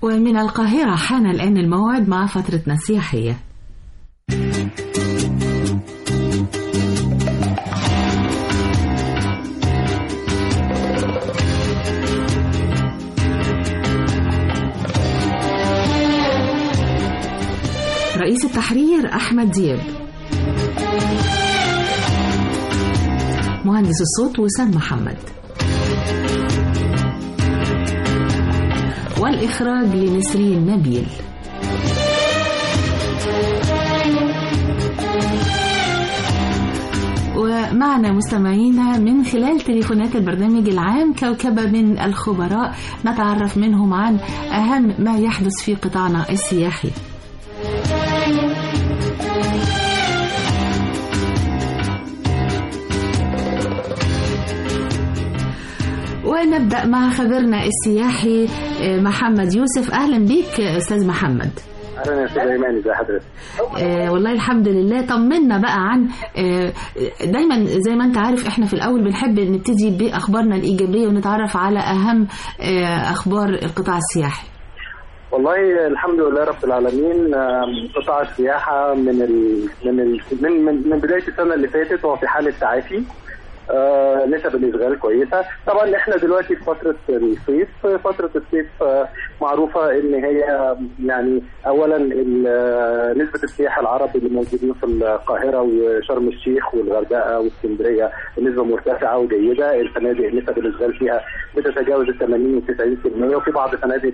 ومن القاهرة حان الآن الموعد مع فترتنا السياحية رئيس التحرير أحمد دياب مهندس الصوت وسام محمد والإخراج لنسرين نبيل ومعنا مستمعينا من خلال تليفونات البرنامج العام كوكبة من الخبراء نتعرف منهم عن أهم ما يحدث في قطاعنا السياحي ونبدأ مع خبرنا السياحي محمد يوسف أهلا بك أستاذ محمد اهلا يا استاذ ايمان ازي حضرتك آه والله الحمد لله طمنا بقى عن آه دايما زي ما انت عارف احنا في الاول بنحب نبتدي باخبارنا الايجابيه ونتعرف على اهم آه اخبار القطاع السياحي والله الحمد لله رب العالمين قطاع السياحه من ال من ال من من, من بدايه السنه اللي فاتت هو في حاله تعافي آه نسب الاشغال كويسه طبعا احنا دلوقتي في فتره الصيف فتره الصيف آه معروفه ان هي يعني اولا نسبه السياح العرب اللي موجودين في القاهره وشرم الشيخ والغردقه واسكندريه نسبه مرتفعه وجيده الفنادق نسب الاشغال فيها بتتجاوز ال 80 و 90% وفي بعض الفنادق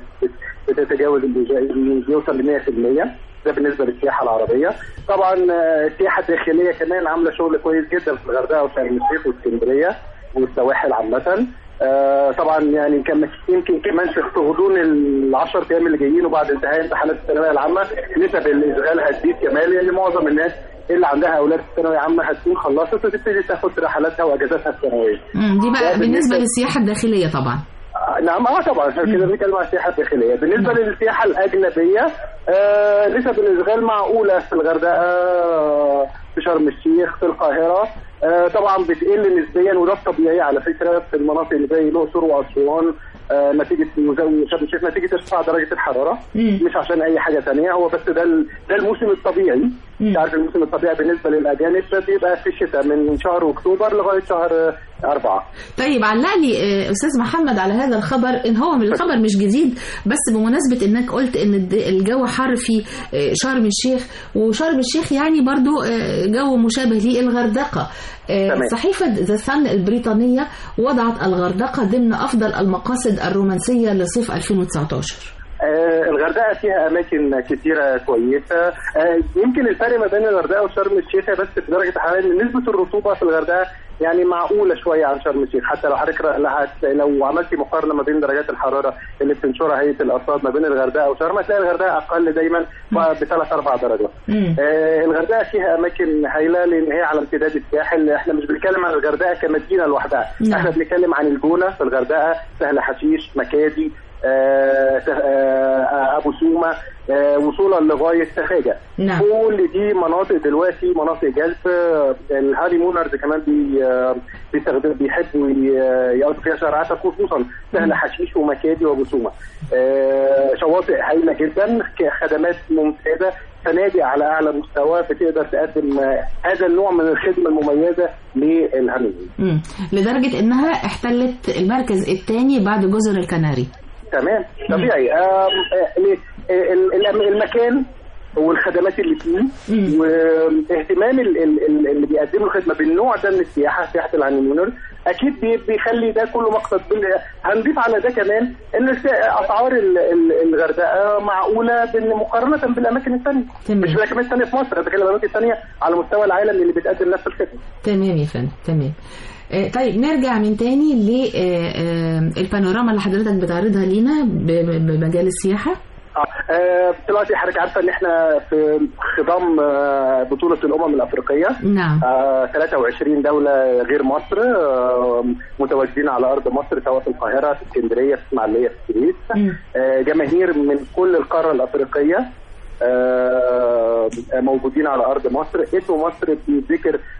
بتتجاوز بيوصل ل 100% ده بالنسبه للسياحه العربيه طبعا السياحه الداخليه كمان عامله شغل كويس جدا في الغردقه وشرم الشيخ واسكندريه والسواحل عامه آه طبعا يعني كان يمكن كمان في غضون ال 10 ايام اللي جايين وبعد انتهاء امتحانات الثانويه العامه نسب الاشغال هتزيد كمان لان معظم الناس اللي عندها اولاد في الثانويه العامه هتكون خلصت وتبتدي تاخد رحلاتها واجازاتها الثانويه. دي بقى بالنسبه للسياحه الداخليه طبعا. نعم اه طبعا احنا كده بنتكلم عن السياحه الداخليه بالنسبه مم. للسياحه الاجنبيه آه نسب الاشغال معقوله في الغردقه آه في شرم الشيخ في القاهره آه طبعا بتقل نسبيا وده الطبيعي على فكره في المناطق اللي زي الاقصر واسوان آه نتيجه شرم الشيخ نتيجه ارتفاع درجه الحراره مم. مش عشان اي حاجه ثانيه هو بس ده ده الموسم الطبيعي انت عارف الموسم الطبيعي بالنسبه للاجانب بيبقى في الشتاء من شهر اكتوبر لغايه شهر أربعة طيب علق لي أستاذ محمد على هذا الخبر إن هو من الخبر مش جديد بس بمناسبة إنك قلت إن الجو حر في شرم الشيخ وشرم الشيخ يعني برضو جو مشابه للغردقة صحيفة ذا ثان البريطانية وضعت الغردقة ضمن أفضل المقاصد الرومانسية لصيف 2019 آه الغردقه فيها اماكن كثيره كويسه آه يمكن الفرق ما بين الغردقه وشرم الشيخ بس في درجه الحراره ان نسبه الرطوبه في الغردقه يعني معقوله شويه عن شرم الشيخ حتى لو حضرتك لو عملتي مقارنه ما بين درجات الحراره اللي بتنشرها هيئه الارصاد ما بين الغردقه وشرم هتلاقي الغردقه اقل دايما بثلاث اربع درجات. آه الغردقه فيها اماكن هايله لان هي على امتداد الساحل احنا مش بنتكلم عن الغردقه كمدينه لوحدها احنا بنتكلم عن الجونه في الغردقه سهل حشيش مكادي آه آه ابو سومه آه وصولا لغايه سفاجه نعم. كل دي مناطق دلوقتي مناطق جلف الهاري مونرز كمان بي بيستخدم بيحبوا يقضوا فيها شهر خصوصا سهل حشيش ومكادي وابو سومه شواطئ هايله جدا خدمات ممتازه فنادق على اعلى مستوى بتقدر تقدم هذا النوع من الخدمه المميزه للهامين لدرجه انها احتلت المركز الثاني بعد جزر الكناري تمام طبيعي المكان والخدمات اللي فيه واهتمام اللي بيقدموا الخدمه بالنوع ده من السياحه سياحه الهانيمونر اكيد بيخلي ده كله مقصد هنضيف على ده كمان ان اسعار الغردقه معقوله مقارنه بالاماكن الثانيه مش الاماكن الثانيه في مصر بتكلم الاماكن الثانيه على مستوى العالم اللي بتقدم نفس الخدمه تمام يا فندم تمام طيب نرجع من تاني للبانوراما اللي حضرتك بتعرضها لينا بمجال السياحه آه دلوقتي حضرتك عارفه ان احنا في خضام آه بطوله الامم الافريقيه نعم آه 23 دوله غير مصر آه متواجدين على ارض مصر سواء في القاهره في اسكندريه في اسماعيليه في السويس آه جماهير من كل القاره الافريقيه آه موجودين على ارض مصر اسم مصر بيتذكر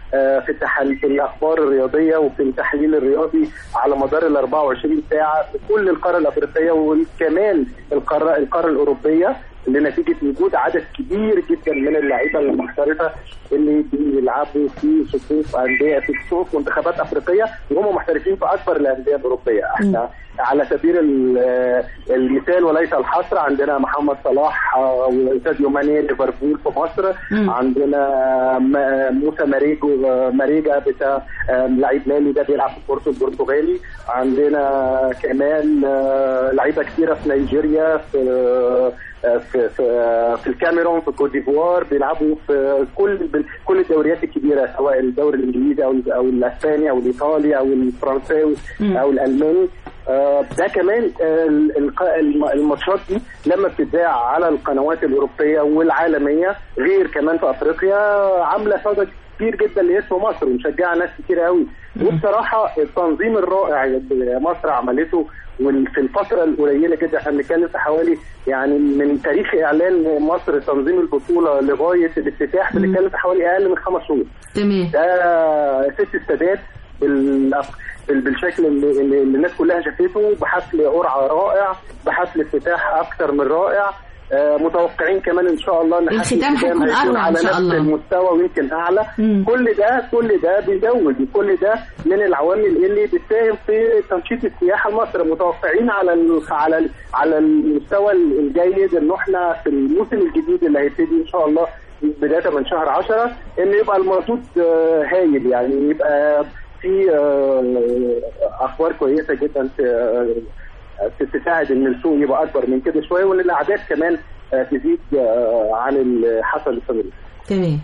في التحليل في الاخبار الرياضيه وفي التحليل الرياضي على مدار ال 24 ساعه في كل القاره الافريقيه وكمان القاره القاره الاوروبيه لنتيجه وجود عدد كبير جدا من اللعيبه المحترفه اللي بيلعبوا في صفوف انديه في صفوف منتخبات افريقيه وهم محترفين في اكبر الانديه الاوروبيه احنا على سبيل المثال وليس الحصر عندنا محمد صلاح وساديو ماني ليفربول في مصر مم. عندنا موسى ماريجو ماريجا بتاع لعيب مالي ده بيلعب في بورتو البرتغالي عندنا كمان لعيبه كثيره في نيجيريا في في في, في الكاميرون في كوت ديفوار بيلعبوا في كل كل الدوريات الكبيره سواء الدوري الانجليزي او او الاسباني او الايطالي او الفرنساوي مم. او الالماني آه، ده كمان آه، الق- الم- الماتشات دي لما بتتذاع على القنوات الاوروبيه والعالميه غير كمان في افريقيا عامله صدى كبير جدا لاسم مصر ومشجعه ناس كتير قوي وبصراحه التنظيم الرائع اللي مصر عملته وفي الفترة القليلة جدا احنا بنتكلم في حوالي يعني من تاريخ اعلان مصر تنظيم البطولة لغاية الافتتاح بنتكلم في حوالي اقل من خمس شهور تمام ده ست السادات بالأق- بال- بالشكل اللي, اللي اللي الناس كلها شافته بحفل قرعه رائع بحفل افتتاح اكثر من رائع آه، متوقعين كمان ان شاء الله ان حفل الختام الاختتام هيكون هيكون أروع على إن شاء نفس الله. المستوى ويمكن اعلى مم. كل ده كل ده بيزود وكل ده من العوامل اللي بتساهم في تنشيط السياحه لمصر متوقعين على ال على ال على المستوى الجيد ان احنا في الموسم الجديد اللي هيبتدي ان شاء الله بدايه من شهر 10 ان يبقى المردود آه، هايل يعني يبقى في آه، اخبار كويسه جدا في آه، تساعد ان السوق يبقى اكبر من كده شويه وان الاعداد كمان آه، تزيد آه، عن اللي حصل السنه دي. تمام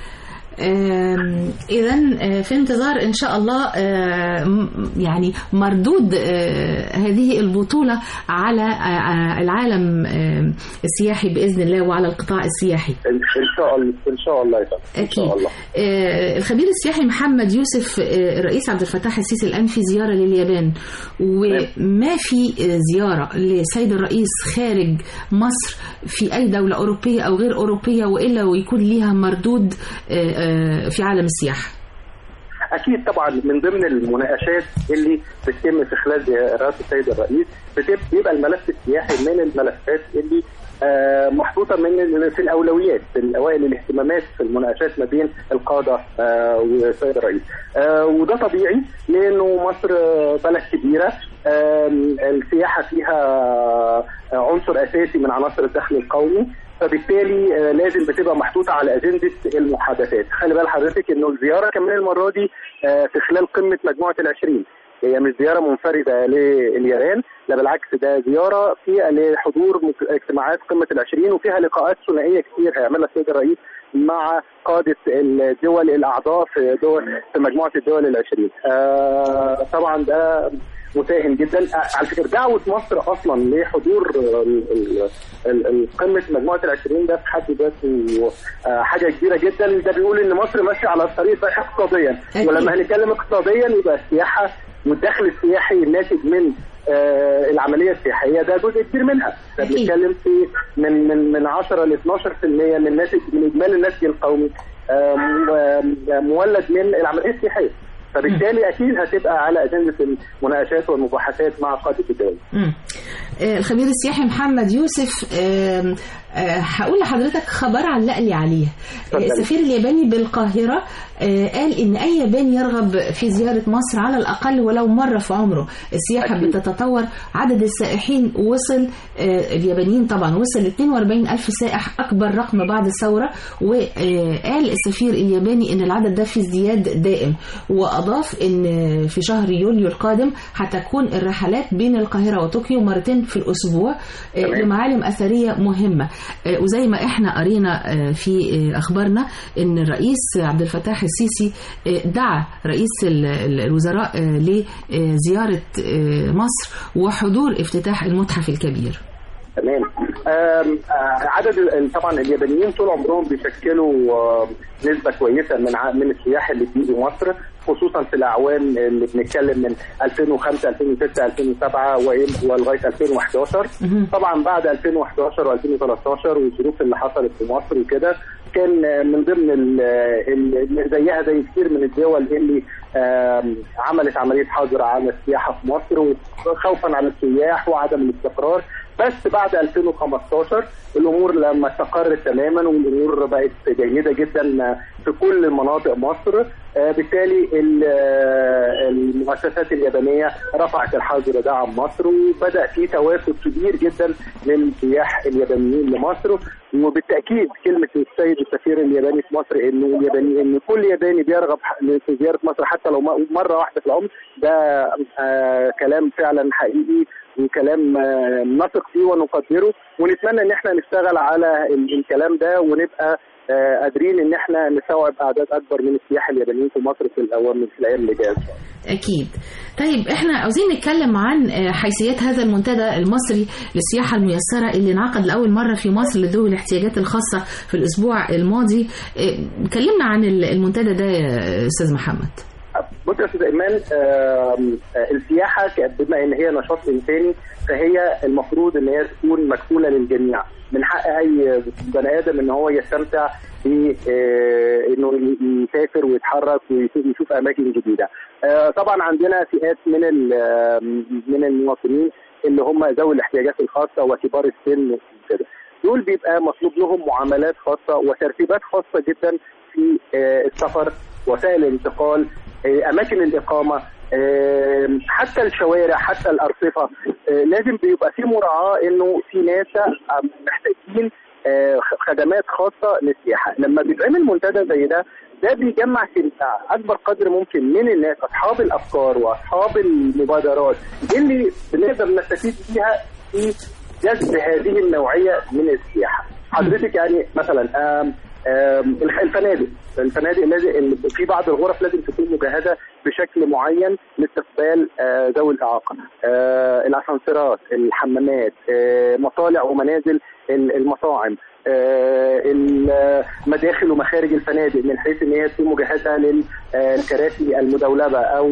إذا في انتظار إن شاء الله آه، م- يعني مردود آه، هذه البطولة على آه، العالم آه، السياحي بإذن الله وعلى القطاع السياحي ان إن شاء الله ان شاء الله يا فندم. ان أكيد شاء الله آه، الخبير السياحي محمد يوسف آه، الرئيس عبد الفتاح السيسي الآن في زيارة لليابان وما في آه، زيارة لسيد الرئيس خارج مصر في أي دولة أوروبية أو غير أوروبية وإلا ويكون ليها مردود آه، آه، في عالم السياحة اكيد طبعا من ضمن المناقشات اللي بتتم في خلال زيارات السيد الرئيس بتب- بيبقى الملف السياحي من الملفات اللي آه، محطوطه من في الاولويات في الاوائل الاهتمامات في المناقشات ما بين القاده آه، والسيد الرئيس آه، وده طبيعي لانه مصر آه، بلد كبيره آم، السياحه فيها آه، عنصر اساسي من عناصر الدخل القومي فبالتالي آه، لازم بتبقى محطوطه على اجنده المحادثات خلي بال حضرتك انه الزياره كمان المره دي آه، في خلال قمه مجموعه العشرين هي مش زياره منفرده لليابان لا بالعكس ده زياره فيها لحضور مك- اجتماعات قمه العشرين وفيها لقاءات ثنائيه كتير هيعملها السيد الرئيس مع قادة الدول الأعضاء في دول في مجموعة الدول العشرين آه طبعا ده مساهم جدا آه، على فكرة دعوة مصر أصلا لحضور ال- ال- ال- ال- قمة مجموعة العشرين ده في حد ذاته آه حاجة كبيرة جدا ده بيقول إن مصر ماشية على الطريق صحيح اقتصاديا أكيد. ولما هنتكلم اقتصاديا يبقى السياحة والدخل السياحي الناتج من آه العملية السياحية ده جزء كبير منها ده أكيد. بنتكلم في من من من 10 ل 12% من ناتج من اجمالي الناتج القومي آه، م- آه، مولد من العمليه السياحيه فبالتالي اكيد هتبقى على اجنده المناقشات والمباحثات مع قاده الدول مم. آه، الخبير السياحي محمد يوسف آم، آه، هقول لحضرتك خبر علق لي عليه آه، اتفضل. السفير الياباني بالقاهرة آه، قال إن أي ياباني يرغب في زيارة مصر على الأقل ولو مرة في عمره السياحة أكيد. بتتطور عدد السائحين وصل آه، اليابانيين طبعا وصل ل 42 ألف سائح أكبر رقم بعد الثورة وقال السفير الياباني إن العدد ده في ازدياد دائم وأضاف إن في شهر يوليو القادم هتكون الرحلات بين القاهرة وطوكيو مرتين في الأسبوع آه، تمام. لمعالم أثرية مهمة آه، وزي ما احنا قرينا آه، في آه، أخبارنا إن الرئيس عبد الفتاح السيسي آه، دعا رئيس ال- ال- الوزراء آه، لزيارة آه، مصر وحضور افتتاح المتحف الكبير تمام آم، آه، عدد ال- طبعا اليابانيين طول عمرهم بيشكلوا آه، نسبه كويسه من ع- من السياح اللي بيجوا مصر خصوصا في الاعوام اللي بنتكلم من 2005 2006 2007 وإيه- ولغايه 2011 مهم. طبعا بعد 2011 و2013 والظروف اللي حصلت في مصر وكده كان من ضمن ال- ال- اللي زيها زي كتير من الدول اللي آم، عملت عمليه حظر على السياحه في مصر خوفا على السياح وعدم الاستقرار بس بعد 2015 الامور لما استقرت تماما والامور بقت جيده جدا في كل مناطق مصر آه، بالتالي ال- آه، المؤسسات اليابانيه رفعت الحظر ده عن مصر وبدا في توافد كبير جدا للسياح اليابانيين لمصر وبالتاكيد كلمه السيد السفير الياباني في مصر انه الياباني ان كل ياباني بيرغب في زياره مصر حتى لو مره واحده في العمر ده آه كلام فعلا حقيقي وكلام آه نثق فيه ونقدره ونتمنى ان احنا نشتغل على ال- الكلام ده ونبقى آه قادرين ان احنا نستوعب اعداد اكبر من السياح اليابانيين في مصر في الاوام في الايام اللي جايه إن شاء الله. أكيد طيب احنا عاوزين نتكلم عن آه، حيثيات هذا المنتدى المصري للسياحة الميسرة اللي انعقد لأول مرة في مصر لذوي الاحتياجات الخاصة في الأسبوع الماضي آه، كلمنا عن ال- المنتدى ده يا أستاذ محمد بص يا استاذ ايمان آم، آه، السياحه ك- بما ان هي نشاط انساني فهي المفروض ان هي تكون مكفوله للجميع من حق اي بني ادم ان هو يستمتع ب آه، انه ي- يسافر ويتحرك ويشوف يشوف اماكن جديده. آه، طبعا عندنا فئات من ال- آه، من المواطنين اللي هم ذوي الاحتياجات الخاصه وكبار السن وكده. دول بيبقى مطلوب لهم معاملات خاصه وترتيبات خاصه جدا في آه، السفر وسائل الانتقال آه، اماكن الاقامه آه، حتى الشوارع حتى الارصفه آه، لازم بيبقى في مراعاه انه في ناس آه، محتاجين آه، خدمات خاصه للسياحه لما بيتعمل منتدى زي ده ده بيجمع في اكبر قدر ممكن من الناس اصحاب الافكار واصحاب المبادرات اللي بنقدر نستفيد بيها في جذب هذه النوعيه من السياحه حضرتك يعني مثلا آم آم، الح- الفنادق الفنادق لازم في بعض الغرف لازم تكون مجهزه بشكل معين لاستقبال آه، ذوي الاعاقه آه، الاسانسيرات الحمامات آه، مطالع ومنازل ال- المطاعم آه، المداخل ومخارج الفنادق من حيث ان هي تكون مجهزه للكراسي المدولبه او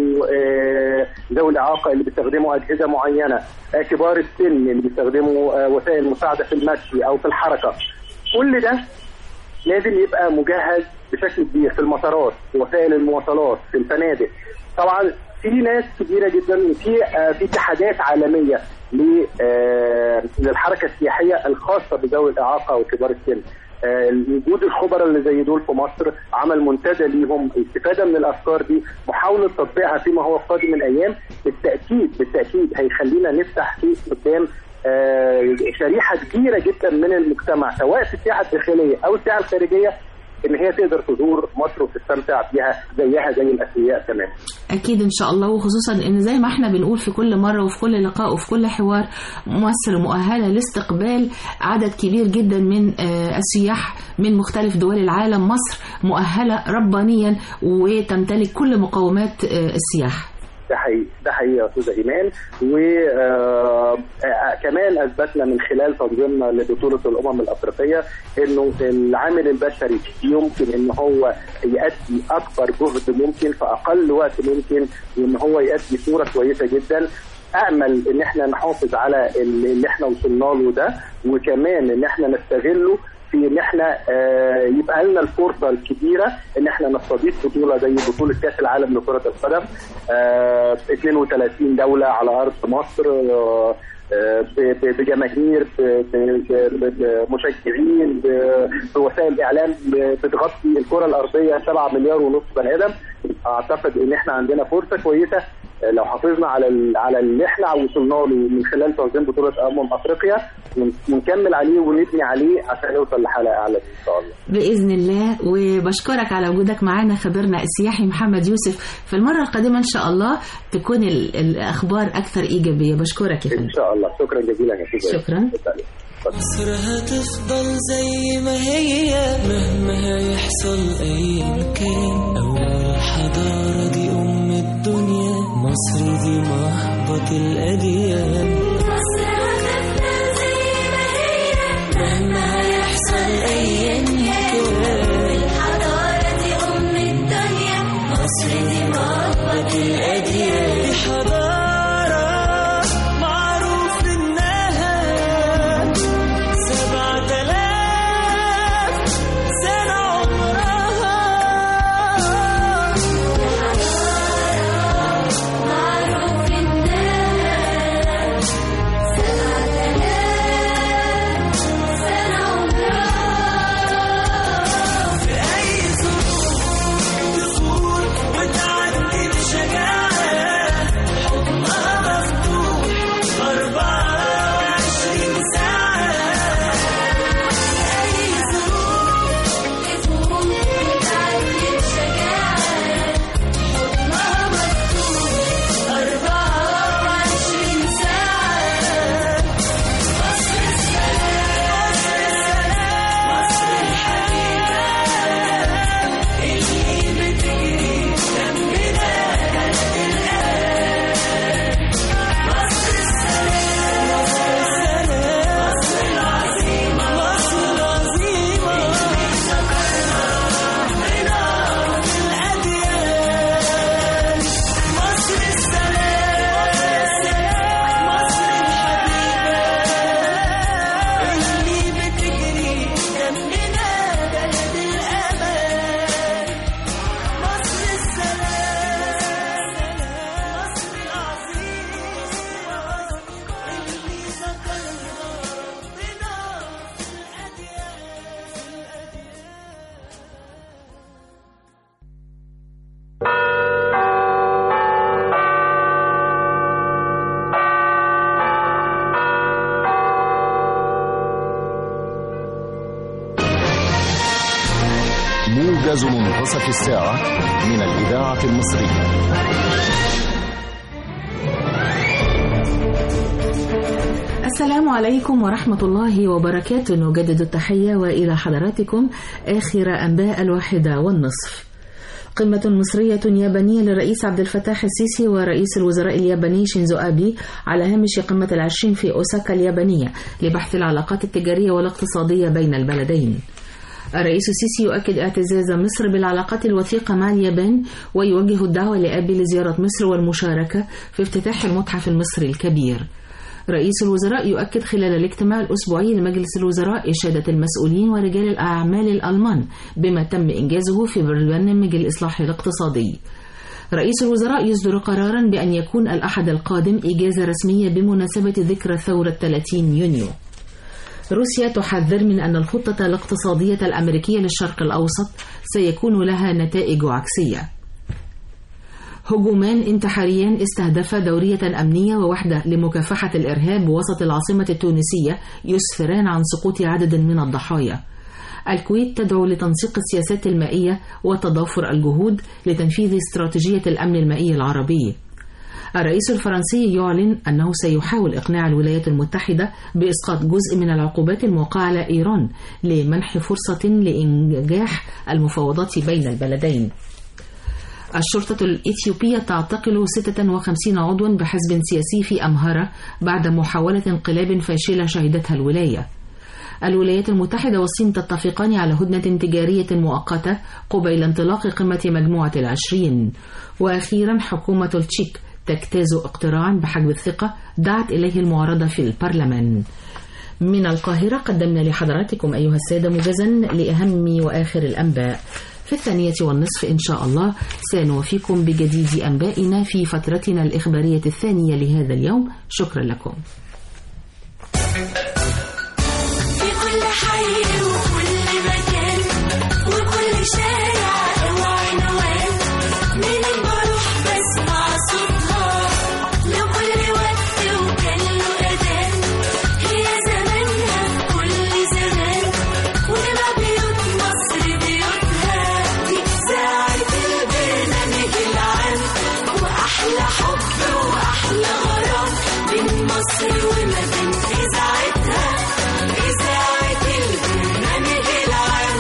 آه، ذوي الاعاقه اللي بيستخدموا اجهزه معينه آه، كبار السن اللي بيستخدموا آه، وسائل مساعده في المشي او في الحركه كل ده لازم يبقى مجهز بشكل كبير في المطارات في وسائل المواصلات في الفنادق طبعا في ناس كبيره جدا وفي آه، في اتحادات عالميه ل- آه، للحركه السياحيه الخاصه بذوي الاعاقه وكبار السن آه، وجود الخبراء اللي زي دول في مصر عمل منتدى ليهم استفاده من الافكار دي محاوله تطبيقها فيما هو قادم من ايام بالتاكيد بالتاكيد هيخلينا نفتح في قدام آه، شريحه كبيره جدا من المجتمع سواء في السياحه الداخليه او السياحه الخارجيه ان هي تقدر تزور مصر وتستمتع بيها زيها زي الاثرياء كمان. أكيد إن شاء الله وخصوصا إن زي ما احنا بنقول في كل مرة وفي كل لقاء وفي كل حوار مصر مؤهلة لاستقبال عدد كبير جدا من آه، السياح من مختلف دول العالم مصر مؤهلة ربانيا وتمتلك كل مقومات آه، السياحة ده حقيقي ده حقيقي يا استاذ ايمان وكمان اثبتنا من خلال تنظيمنا لبطوله الامم الافريقيه انه العامل البشري يمكن ان هو يؤدي اكبر جهد ممكن في اقل وقت ممكن وان هو يؤدي صوره كويسه جدا امل ان احنا نحافظ على اللي احنا وصلنا له ده وكمان ان احنا نستغله في ان احنا آه، يبقى لنا الفرصه الكبيره ان احنا نستضيف بطوله زي بطوله كاس العالم لكره القدم آه، 32 دوله على ارض مصر آه، آه، ب- ب- بجماهير ب- ب- ب- بمشجعين ب- بوسائل اعلام بتغطي الكره الارضيه 7 مليار ونص بني ادم اعتقد ان احنا عندنا فرصه كويسه آه، لو حافظنا على ال- على اللي احنا وصلنا له من خلال تنظيم بطوله امم افريقيا ون- ونكمل عليه ونبني عليه عشان نوصل لحلقه اعلى ان شاء الله بإذن الله وبشكرك على وجودك معنا خبرنا السياحي محمد يوسف في المرة القادمة إن شاء الله تكون ال- الأخبار أكثر إيجابية بشكرك يا ان فندم شاء الله شكرا جزيلا يا سيدي شكراً. اتفضل. مصر هتفضل زي ما هي مهما هيحصل أيا كان أول حضارة دي أم الدنيا مصر دي مهبط الأديان مصر هتفضل زي ما هي مهما هيحصل أيا كان الحضارة دي أم الدنيا مصر دي مصر موجز منتصف الساعة من الإذاعة المصرية السلام عليكم ورحمة الله وبركاته نجدد التحية وإلى حضراتكم آخر أنباء الواحدة والنصف قمة مصرية يابانية للرئيس عبد الفتاح السيسي ورئيس الوزراء الياباني شينزو أبي على هامش قمة العشرين في أوساكا اليابانية لبحث العلاقات التجارية والاقتصادية بين البلدين الرئيس السيسي يؤكد اعتزاز مصر بالعلاقات الوثيقة مع اليابان ويوجه الدعوة لأبي لزيارة مصر والمشاركة في افتتاح المتحف المصري الكبير رئيس الوزراء يؤكد خلال الاجتماع الأسبوعي لمجلس الوزراء إشادة المسؤولين ورجال الأعمال الألمان بما تم إنجازه في برنامج الإصلاح الاقتصادي رئيس الوزراء يصدر قرارا بأن يكون الأحد القادم إجازة رسمية بمناسبة ذكرى ثورة 30 يونيو روسيا تحذر من أن الخطة الاقتصادية الأمريكية للشرق الأوسط سيكون لها نتائج عكسية هجومان انتحاريان استهدفا دورية أمنية ووحدة لمكافحة الإرهاب وسط العاصمة التونسية يسفران عن سقوط عدد من الضحايا الكويت تدعو لتنسيق السياسات المائية وتضافر الجهود لتنفيذ استراتيجية الأمن المائي العربي الرئيس الفرنسي يعلن أنه سيحاول إقناع الولايات المتحدة بإسقاط جزء من العقوبات الموقعة على إيران لمنح فرصة لإنجاح المفاوضات بين البلدين الشرطة الإثيوبية تعتقل 56 عضوا بحزب سياسي في أمهرة بعد محاولة انقلاب فاشلة شهدتها الولاية الولايات المتحدة والصين تتفقان على هدنة تجارية مؤقتة قبيل انطلاق قمة مجموعة العشرين وأخيرا حكومة التشيك تجتاز اقتراعا بحجب الثقة دعت إليه المعارضة في البرلمان من القاهرة قدمنا لحضراتكم أيها السادة موجزا لأهم وآخر الأنباء في الثانية والنصف إن شاء الله سنوفيكم بجديد أنبائنا في فترتنا الإخبارية الثانية لهذا اليوم شكرا لكم في كل حي وكل مكان وكل شارع وعنوان منين بروح بسمع صوتها لكل وقت وكان له أذان هي زمانها في كل زمان ونبع بيوت مصر بيوتها دي ساعة البرنامج العام وأحلى حب وأحلى غرام بين مصر وما بين إذاعتها إذاعة البرنامج العام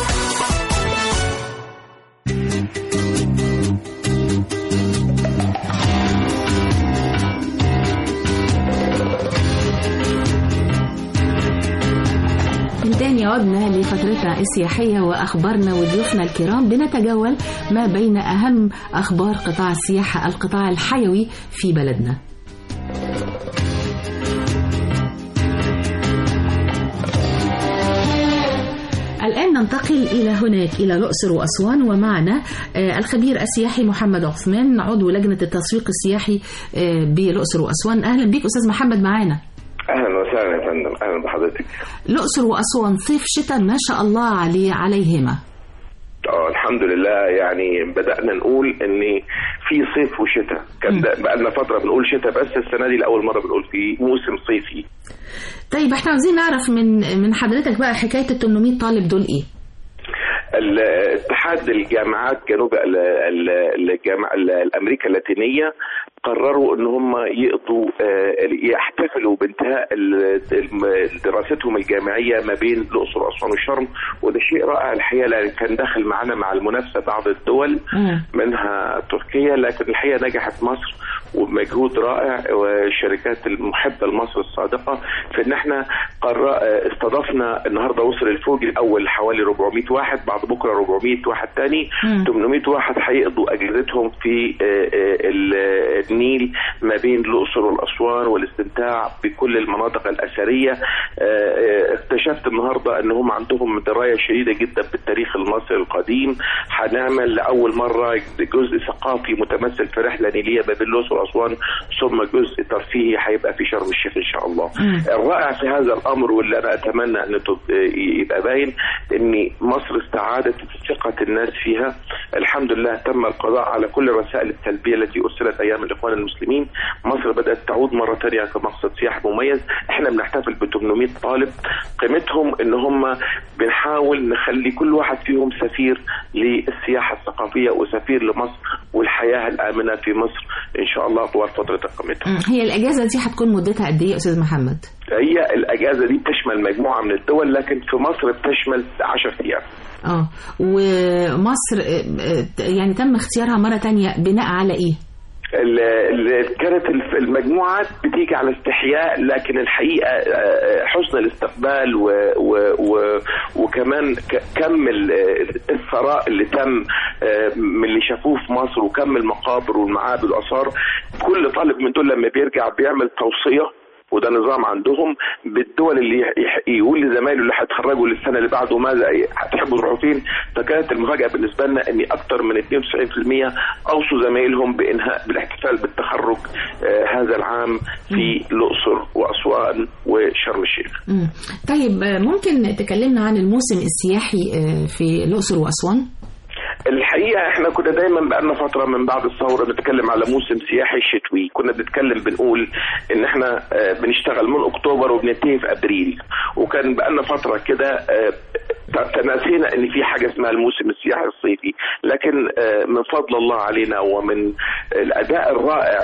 من تاني عدنا لفترتنا السياحية وأخبارنا وضيوفنا الكرام بنتجول ما بين أهم أخبار قطاع السياحة القطاع الحيوي في بلدنا الآن ننتقل إلى هناك إلى الأقصر وأسوان ومعنا آه، الخبير السياحي محمد عثمان عضو لجنة التسويق السياحي آه، بالأقصر وأسوان أهلا بك أستاذ محمد معانا اهلا وسهلا يا فندم اهلا بحضرتك الأقصر وأسوان صيف شتاء ما شاء الله عليه عليهما اه الحمد لله يعني بدانا نقول ان في صيف وشتاء كان ده بقى لنا فتره بنقول شتاء بس السنه دي لاول مره بنقول في موسم صيفي طيب احنا عاوزين نعرف من من حضرتك بقى حكايه ال 800 طالب دول ايه؟ اتحاد الجامعات جنوب ال- ال- الجامعة ال- الامريكا اللاتينيه قرروا ان هم يقضوا آه، يحتفلوا بانتهاء ال- الم- دراستهم الجامعيه ما بين الاقصر واسوان والشرم وده شيء رائع الحقيقه لان كان داخل معانا مع المنافسه بعض الدول منها تركيا لكن الحقيقه نجحت مصر وبمجهود رائع والشركات المحبه لمصر الصادقه في ان احنا قرر استضفنا النهارده وصل الفوج الاول حوالي 400 واحد بعد بكره 400 واحد تاني مم. 800 واحد هيقضوا اجازتهم في آه، آه، ال- النيل ما بين الاقصر والاسوان والاستمتاع بكل المناطق الاثريه آه، آه، اكتشفت النهارده ان هم عندهم درايه شديده جدا بالتاريخ المصري القديم هنعمل لاول مره جزء ثقافي متمثل في رحله نيليه ما بين الاقصر واسوان ثم جزء ترفيهي هيبقى في شرم الشيخ ان شاء الله. مم. الرائع في هذا الامر واللي انا اتمنى ان تب- يبقى باين ان مصر استعادت ثقه الناس فيها الحمد لله تم القضاء على كل الرسائل السلبيه التي ارسلت ايام الاخوان الاخوان المسلمين مصر بدات تعود مره ثانيه كمقصد سياحي مميز احنا بنحتفل ب 800 طالب قيمتهم ان هم بنحاول نخلي كل واحد فيهم سفير للسياحه الثقافيه وسفير لمصر والحياه الامنه في مصر ان شاء الله طوال فتره اقامتهم مم. هي الاجازه دي هتكون مدتها قد ايه يا استاذ محمد هي الاجازه دي بتشمل مجموعه من الدول لكن في مصر بتشمل 10 ايام اه ومصر آه، آه، يعني تم اختيارها مره تانية بناء على ايه ال- ال- كانت الف- المجموعات بتيجي على استحياء لكن الحقيقه آه، حسن الاستقبال و و و وكمان ك- كم ال- الثراء اللي تم آه، من اللي شافوه في مصر وكم المقابر والمعابد والاثار كل طالب من دول لما بيرجع بيعمل توصيه وده نظام عندهم بالدول اللي يح- يقول لزمايله اللي هيتخرجوا للسنه اللي بعده ماذا هتحبوا تروحوا فين فكانت المفاجاه بالنسبه لنا ان اكثر من 92% اوصوا زمايلهم بانهاء بالاحتفال بالتخرج آه هذا العام في الاقصر واسوان وشرم الشيخ مم. طيب آه، ممكن تكلمنا عن الموسم السياحي آه، في الاقصر واسوان الحقيقه احنا كنا دايما بقالنا فتره من بعد الثوره بنتكلم على موسم سياحي شتوي كنا بنتكلم بنقول ان احنا آه، بنشتغل من اكتوبر وبننتهي في ابريل وكان بقالنا فتره كده آه، ت- تناسينا ان في حاجه اسمها الموسم السياحي الصيفي لكن آه، من فضل الله علينا ومن الاداء الرائع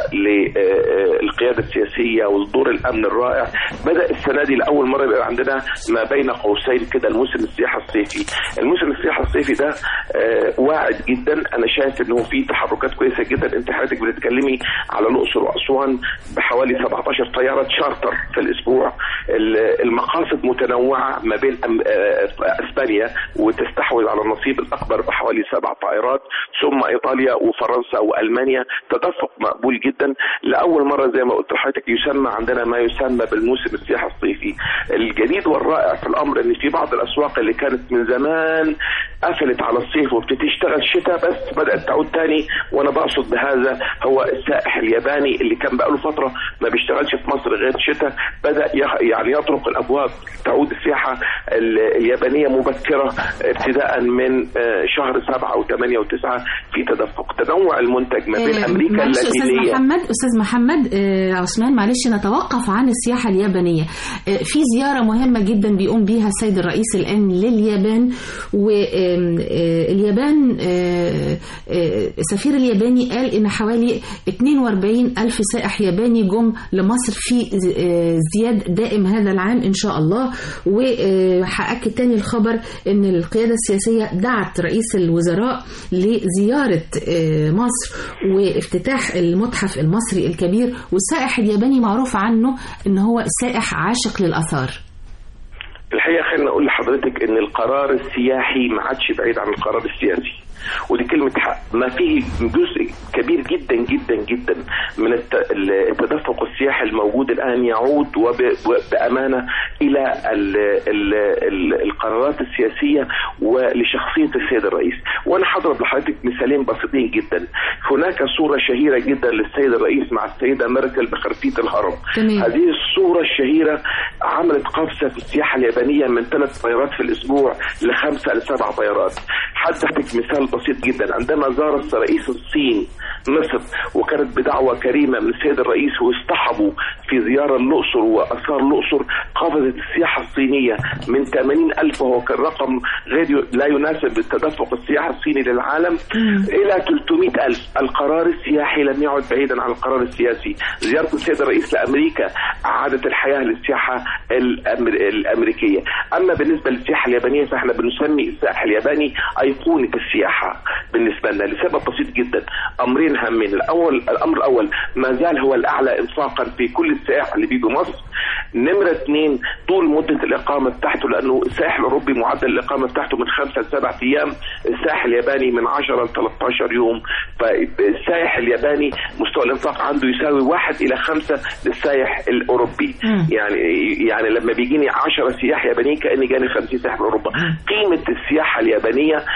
للقياده السياسيه والدور الامن الرائع بدا السنه دي لاول مره يبقى عندنا ما بين قوسين كده الموسم السياحي الصيفي الموسم السياحي الصيفي ده آه، واعد جدا انا شايف انه في تحركات كويسه جدا انت حضرتك بتتكلمي على الاقصر واسوان بحوالي 17 طياره تشارتر في الاسبوع ال- المقاصد متنوعه ما بين أم- آه، اسبانيا وتستحوذ على النصيب الاكبر بحوالي سبع طائرات ثم ايطاليا وفرنسا والمانيا تدفق مقبول جدا لاول مره زي ما قلت لحضرتك يسمى عندنا ما يسمى بالموسم السياحي الصيفي الجديد والرائع في الامر ان في بعض الاسواق اللي كانت من زمان قفلت على الصيف وبتشتغل شتاء بس بدات تعود تاني وانا بقصد بهذا هو السائح الياباني اللي كان بقاله فتره ما بيشتغلش في مصر غير شتاء بدا يخ- يعني يطرق الابواب تعود السياحه ال- اليابانيه مبكره ابتداء من آه، شهر سبعه وثمانيه وتسعه في تدفق تنوع المنتج ما بين آه، امريكا معلش استاذ اللاتينيه محمد استاذ محمد آه، عثمان معلش نتوقف عن السياحه اليابانيه آه، في زياره مهمه جدا بيقوم بيها السيد الرئيس الان لليابان واليابان السفير الياباني قال ان حوالي 42 الف سائح ياباني جم لمصر في آه، ازدياد دائم هذا العام ان شاء الله وهاكد تاني الخبر ان القياده السياسيه دعت رئيس الوزراء لزياره آه، مصر وافتتاح المتحف المصري الكبير والسائح الياباني معروف عنه ان هو سائح عاشق للاثار الحقيقه خلينا اقول لحضرتك ان القرار السياحي ما عادش بعيد عن القرار السياسي ودي كلمة حق ما فيه جزء كبير جدا جدا جدا من الت- التدفق السياحي الموجود الآن يعود وب- وبأمانة إلى ال ال ال القرارات السياسية ولشخصية السيد الرئيس وأنا هضرب لحضرتك مثالين بسيطين جدا هناك صورة شهيرة جدا للسيد الرئيس مع السيدة ميركل بخرفية الهرم تمام. هذه الصورة الشهيرة عملت قفزة في السياحة اليابانية من ثلاث طيارات في الأسبوع لخمسة لسبع طيارات حدثك مثال بسيط جدا عندما زار رئيس الصين مصر وكانت بدعوة كريمة من السيد الرئيس واصطحبوا في زيارة الأقصر وأثار الأقصر قفزت السياحة الصينية من 80 ألف وهو كان رقم غير ي- لا يناسب التدفق السياحي الصيني للعالم إلى 300 ألف القرار السياحي لم يعد بعيدا عن القرار السياسي زيارة السيد الرئيس لأمريكا أعادت الحياة للسياحة الأمر... الأمريكية أما بالنسبة للسياحة اليابانية فإحنا بنسمي السائح الياباني أيقونة السياحة بالنسبة لنا لسبب بسيط جدا أمرين هامين الأول الأمر الأول ما زال هو الأعلى إنفاقا في كل السائح اللي بيجوا مصر نمرة اثنين طول مدة الإقامة بتاعته لأنه السائح الأوروبي معدل الإقامة بتاعته من خمسة لسبعة أيام السائح الياباني من 10 ل 13 يوم فالسائح الياباني مستوى الإنفاق عنده يساوي واحد إلى خمسة للسائح الأوروبي مم. يعني يعني لما بيجيني 10 سياح يابانيين كأني جاني 50 سائح من أوروبا قيمة السياحة اليابانية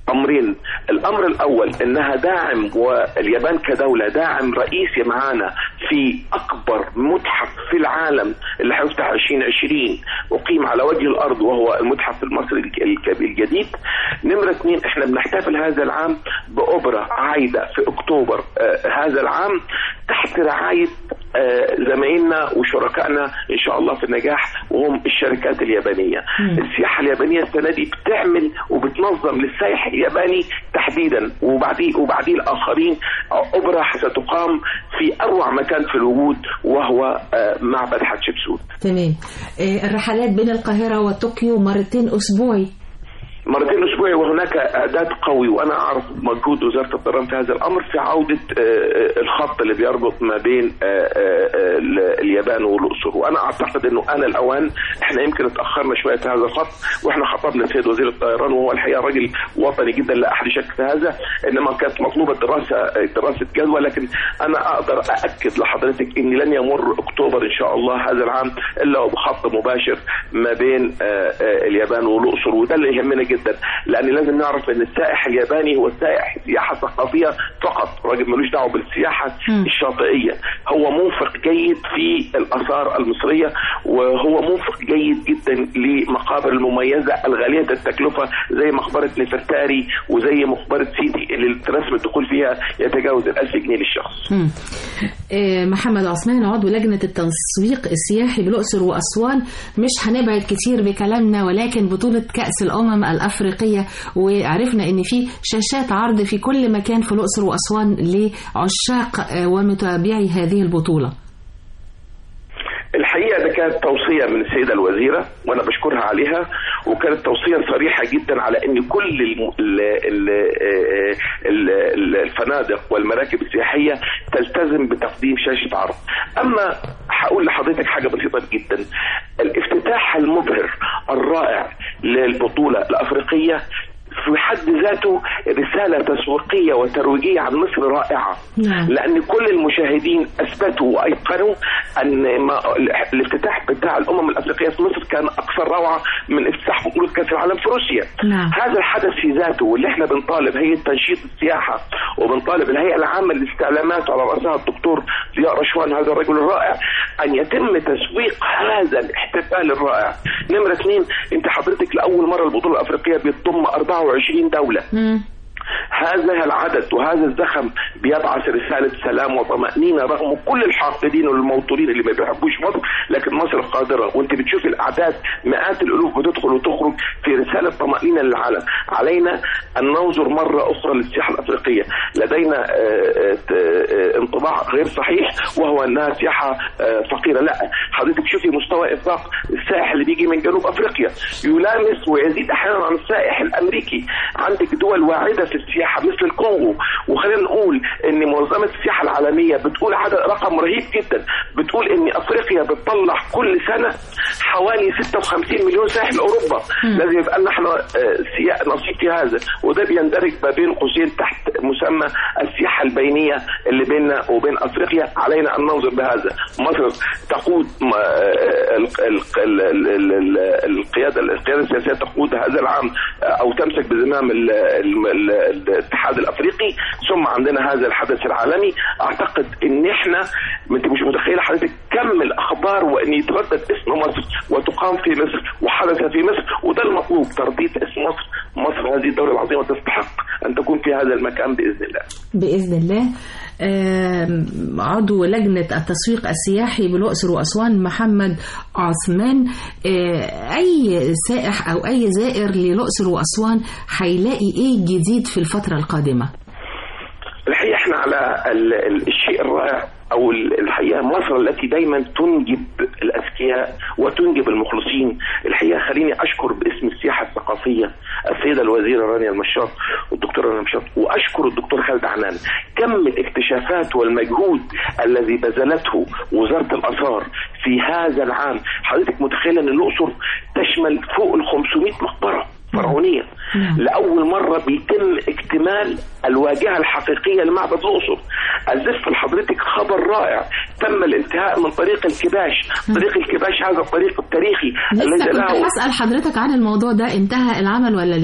امرين الامر الاول انها داعم واليابان كدوله داعم رئيسي معانا في اكبر متحف في العالم اللي هيفتح 2020 اقيم على وجه الارض وهو المتحف المصري الك- الك- الجديد نمره اثنين احنا بنحتفل هذا العام باوبرا عايده في اكتوبر آه هذا العام تحت رعايه آه، زمايلنا وشركائنا ان شاء الله في النجاح وهم الشركات اليابانيه. السياحه اليابانيه السنه دي بتعمل وبتنظم للسائح الياباني تحديدا وبعديه وبعديه الاخرين اوبرا ستقام في اروع مكان في الوجود وهو آه، معبد حتشبسوت. تمام آه، الرحلات بين القاهرة وطوكيو مرتين أسبوعي مرتين اسبوعي وهناك اعداد قوي وانا اعرف مجهود وزاره الطيران في هذا الامر في عوده آه، آه، الخط اللي بيربط ما بين آه، آه، آه، اليابان والاقصر وانا اعتقد انه انا الاوان احنا يمكن اتاخرنا شويه في هذا الخط واحنا خطبنا السيد وزير الطيران وهو الحقيقه راجل وطني جدا لا احد شك في هذا انما كانت مطلوبه دراسه دراسه جدوى لكن انا اقدر ااكد لحضرتك ان لن يمر اكتوبر ان شاء الله هذا العام الا وبخط مباشر ما بين آه، آه، اليابان والاقصر وده اللي يهمنا جدا لان لازم نعرف ان السائح الياباني هو سائح سياحه ثقافيه فقط راجل ملوش دعوه بالسياحه الشاطئيه هو منفق جيد في الاثار المصريه وهو منفق جيد جدا لمقابر المميزه الغاليه التكلفه زي مقبره نفرتاري وزي مقبره سيدي اللي رسم الدخول فيها يتجاوز ال 1000 جنيه للشخص مم. آه، محمد عثمان عضو لجنة التسويق السياحي بالأقصر وأسوان مش هنبعد كتير بكلامنا ولكن بطولة كأس الأمم الأفريقية وعرفنا إن في شاشات عرض في كل مكان في الأقصر وأسوان لعشاق آه، ومتابعي هذه البطولة الحقيقه ده كانت توصيه من السيده الوزيره وانا بشكرها عليها وكانت توصيه صريحه جدا على ان كل الم... ال... ال... ال... ال- الفنادق والمراكب السياحيه تلتزم بتقديم شاشه عرض. اما هقول لحضرتك حاجه بسيطه جدا الافتتاح المبهر الرائع للبطوله الافريقيه في حد ذاته رسالة تسويقية وترويجية عن مصر رائعة نعم. لأن كل المشاهدين أثبتوا وأيقنوا أن ما الافتتاح بتاع الأمم الأفريقية في مصر كان أكثر روعة من افتتاح بطولة كأس العالم في روسيا نعم. هذا الحدث في ذاته واللي احنا بنطالب هيئة تنشيط السياحة وبنطالب الهيئة العامة للاستعلامات على رأسها الدكتور ضياء رشوان هذا الرجل الرائع أن يتم تسويق هذا الاحتفال الرائع نمرة اثنين أنت حضرتك لأول مرة البطولة الأفريقية بتضم 24 دولة مم. هذا العدد وهذا الزخم بيبعث رسالة سلام وطمأنينة رغم كل الحاقدين والموتورين اللي ما بيحبوش مصر لكن مصر قادرة وانت بتشوف الأعداد مئات الألوف بتدخل وتخرج في رسالة طمأنينة للعالم علينا أن ننظر مرة أخرى للسياحة الأفريقية لدينا آه، آه، آه، انطباع غير صحيح وهو أنها سياحة آه، فقيرة لا حضرتك شوفي مستوى إنفاق السائح اللي بيجي من جنوب أفريقيا يلامس ويزيد أحيانا عن السائح الأمريكي عندك دول واعدة في السياحة مثل الكونغو وخلينا نقول ان منظمة السياحة العالمية بتقول عدد رقم رهيب جدا بتقول ان افريقيا بتطلع كل سنة حوالي 56 مليون سائح لاوروبا لازم يبقى لنا احنا آه، سيا- نصيب في هذا وده بيندرج ما بين قوسين تحت مسمى السياحة البينية اللي بيننا وبين افريقيا علينا ان ننظر بهذا مصر تقود م- آه، ال- ال- ال- ال- ال- القيادة القيادة السياسية تقود هذا العام آه، او تمسك بزمام ال- ال- ال- الاتحاد الافريقي ثم عندنا هذا الحدث العالمي اعتقد ان احنا ما انت مش متخيله حضرتك كم الاخبار وان يتردد اسم مصر وتقام في مصر وحدث في مصر وده المطلوب ترديد اسم مصر مصر هذه الدوله العظيمه تستحق ان تكون في هذا المكان باذن الله بإذن الله آم، عضو لجنة التسويق السياحي بالأقصر وأسوان محمد عثمان آه، أي سائح أو أي زائر للأقصر وأسوان هيلاقي إيه جديد في الفترة القادمة؟ الحقيقه احنا على ال- ال- الشيء الرائع او ال- الحقيقه مصر التي دايما تنجب الاذكياء وتنجب المخلصين الحقيقه خليني اشكر باسم السياحه الثقافيه السيده الوزيره رانيا المشاط والدكتوره رانيا المشاط واشكر الدكتور خالد عنان كم الاكتشافات والمجهود الذي بذلته وزاره الاثار في هذا العام حضرتك متخيله ان الاقصر تشمل فوق ال 500 مقبره فرعونيه لاول مره بيتم اكتمال الواجهه الحقيقيه لمعبد الاقصر ازف لحضرتك خبر رائع تم الانتهاء من طريق الكباش طريق الكباش هذا الطريق التاريخي لسه الذي كنت له هسأل حضرتك عن الموضوع ده انتهى العمل ولا لسه؟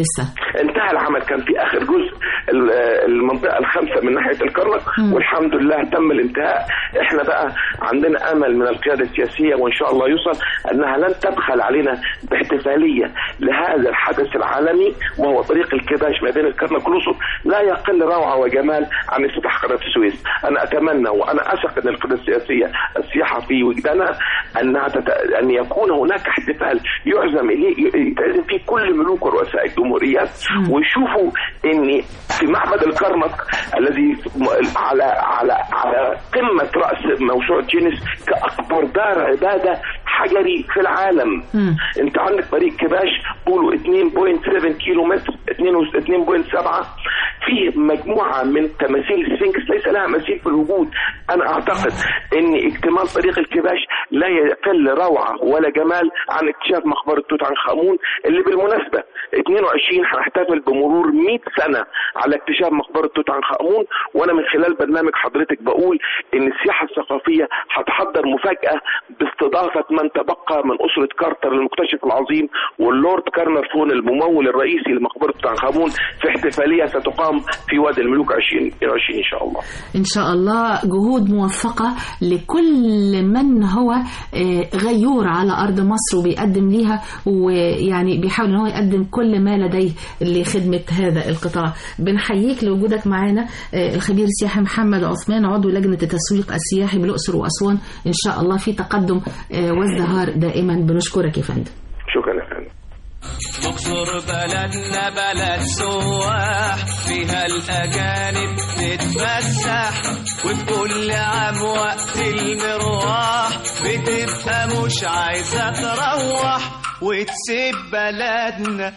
انتهى العمل كان في اخر جزء ال- المنطقه الخامسه من ناحيه الكرنك والحمد لله تم الانتهاء احنا بقى عندنا امل من القياده السياسيه وان شاء الله يوصل انها لن تبخل علينا باحتفاليه لهذا الحدث العالمي وهو طريق الكباش ما بين الكرنك والاقصر لا يقل روعه وجمال عن افتتاح قناه السويس انا اتمنى وانا اثق ان القياده السياسيه السياحه في وجدانها انها تت... ان يكون هناك احتفال يعزم اليه يتعزم فيه كل ملوك ورؤساء الجمهوريات ويشوفوا ان في معبد الكرنك الذي م- على على على قمه راس موسوعه جينيس كاكبر دار عباده حجري في العالم مم. انت عندك طريق كباش قولوا 2.7 كيلو متر 2.7 فيه مجموعه من تماثيل السفنكس ليس لها مثيل في الوجود انا اعتقد ان اكتمال طريق الكباش لا يقل روعه ولا جمال عن اكتشاف مقبره توت عنخ امون اللي بالمناسبه 22 هنحتفل بمرور 100 سنه على اكتشاف مقبره توت عنخ امون وانا من خلال برنامج حضرتك بقول ان السياحه الثقافيه هتحضر مفاجاه باستضافه من تبقى من اسره كارتر المكتشف العظيم واللورد كارنر فون الممول الرئيسي لمقبره توت عنخ امون في احتفاليه ستقام في وادي الملوك 2022 ان شاء الله إن شاء الله جهود موفقة لكل من هو آه، غيور على أرض مصر وبيقدم ليها ويعني بيحاول إن هو يقدم كل ما لديه لخدمة هذا القطاع بنحييك لوجودك معنا آه، الخبير السياحي محمد عثمان عضو لجنة التسويق السياحي بالأقصر وأسوان إن شاء الله في تقدم آه، وازدهار دائما بنشكرك يا فندم شكرا يا فندم اقصر بلدنا بلد سواح فيها الأجانب تتفسح وكل عام وقت المروح بتبقى مش عايزة تروح وتسيب بلدنا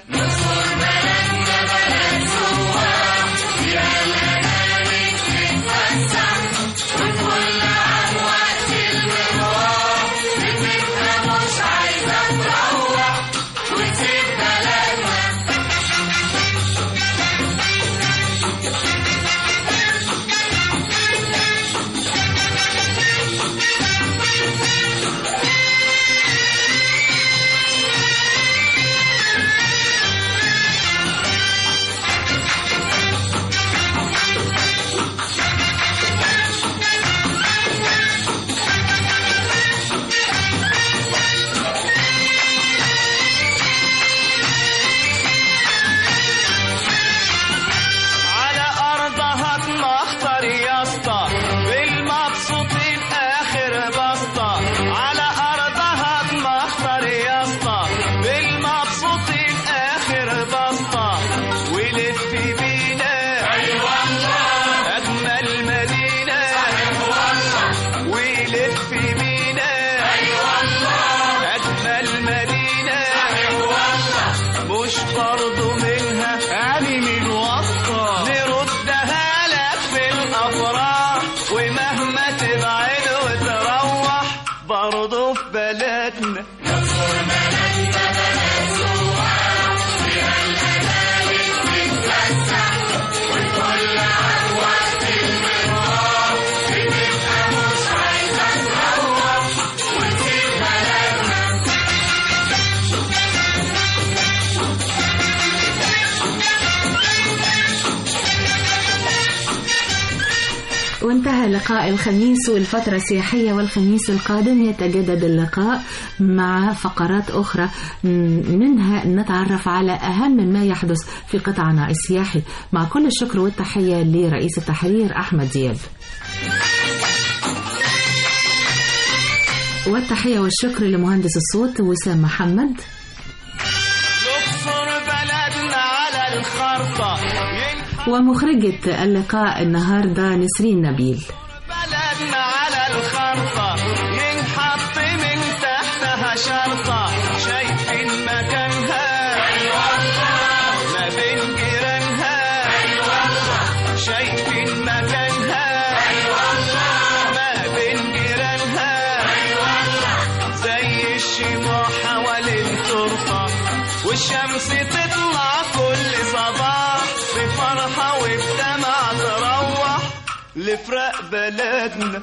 على أرضها تمخطر يا اسطى بالمبسوطين آخر بسطة على أرضها تمخطر يا اسطى بالمبسوطين آخر بسطة ولف بينا أي والله أجمل مدينة صحيح والله ولف بينا أي والله أجمل مدينة صحيح والله مش برضو منها يعني من وسطة نردها لك في الأفراح ومهما تبعد وتروح برضو في بلدنا وانتهى لقاء الخميس والفترة السياحية والخميس القادم يتجدد اللقاء مع فقرات أخرى م- منها نتعرف على أهم ما يحدث في قطاعنا السياحي مع كل الشكر والتحية لرئيس التحرير أحمد دياب والتحية والشكر لمهندس الصوت وسام محمد الأقصر بلدنا على الخرطة ينحط ومخرجة اللقاء النهاردة نسرين نبيل بلدنا على الخرطة ينحط من تحتها شرطة شايفين مكانها ما بين جيرانها شايفين مكانها ما بين جيرانها زي الشموع حوالين التربة والشمس تطلع كل صباح بفرحة وبدمع تروح لفرق بلدنا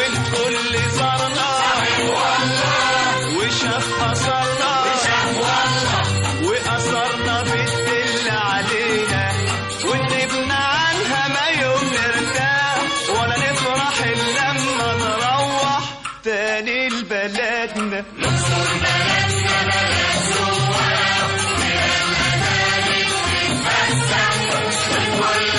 والكل زارنا وشاف أثرنا وأثرنا بتدل علينا وتغيبنا عنها ما يوم نرتاح ولا نفرح إلا لما نروح تاني لبلدنا والكل